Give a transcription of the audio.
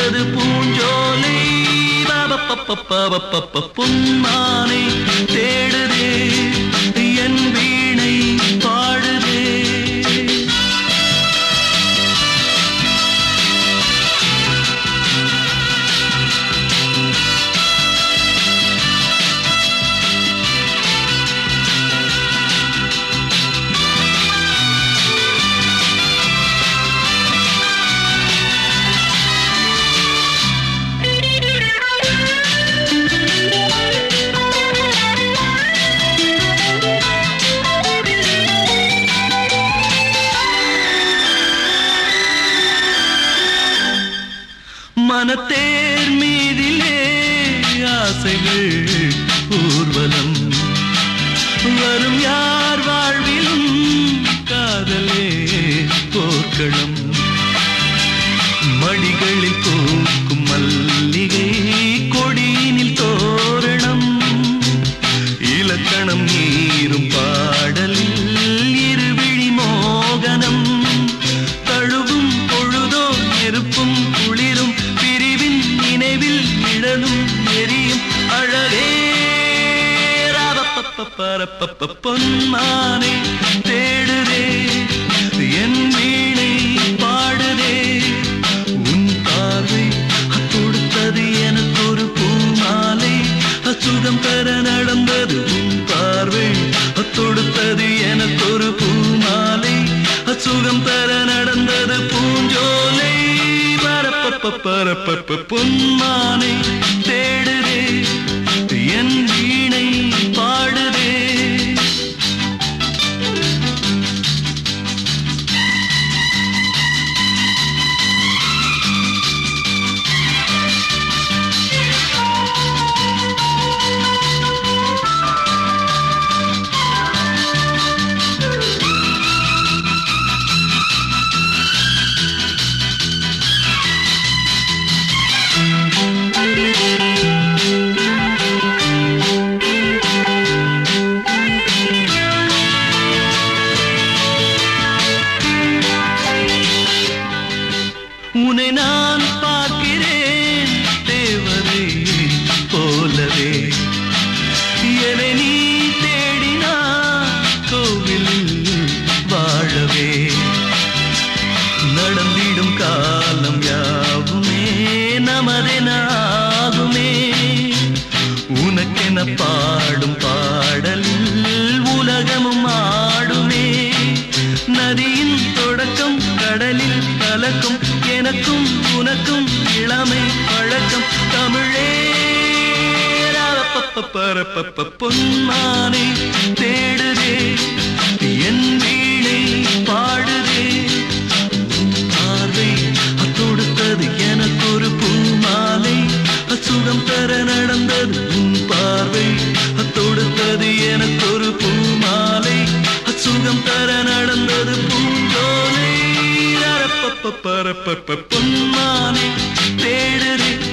தொடுத்தது பூஞ்சோலை பப்பப்பப்பப்பப்பப்ப பொன்மானை தேடுதே என் வீணை பாடுதே மனத்தேர் மீதிலே ஆசைகள் ஊர்வலம் வரும் யார் வாழ்விலும் காதலே போர்க்களம் மடிகளில் பூக்கும் மல்லிகை கொடியினில் தோரணம் இலக்கணம் நீரும் பாடலில் இருவிழி மோகனம் தழுவும் பொழுதோ நெருப்பும் குளிரும் பிரிவின் நினைவில் நிழலும் எரியும் அழகே பரப்பப்ப பொன்மானை தேடுதே என் வீணை பாடுதே உன் பார்வை கொடுத்தது எனக்கு ஒரு பூமாலை அச்சுகம் பெற நடந்தது உன் பார்வை தொடுத்தது எனக்கு ஒரு பூமாலை அச்சுகம் பெற நடந்தது பூஞ்சோலை பரப்பப்ப பரப்பப்ப பொன்மானை தேடுதே என் வீணை பாடுதே உன்னை நான் பார்க்கிறேன் தேவதை போலவே என்னை நீ தேடினா கோவிலில் வாழவே நடந்திடும் காலம் யாவுமே நமதெனாகுமே உனக்கென பாடும் பாடலில் உலகமும் ஆடுமே நதியின் தொடக்கம் கடலில் கலக்கும் எனக்கும் உனக்கும் இளமை பழக்கம் தமிழே பரப்பப்ப பொன்மானை தேடுதே என் வீணை பாடுதே உன் பார்வை தொடுத்தது எனக்கு ஒரு பூமாலை அச்சுகம் பெற நடந்தது உன் பார்வை தொடுத்தது எனக்கு ஒரு பூமாலை அச்சுகம் பெற நடந்தது பூஞ்சோலை பரப்பப்ப பரப்பப்ப பொன்மானை தேடுதே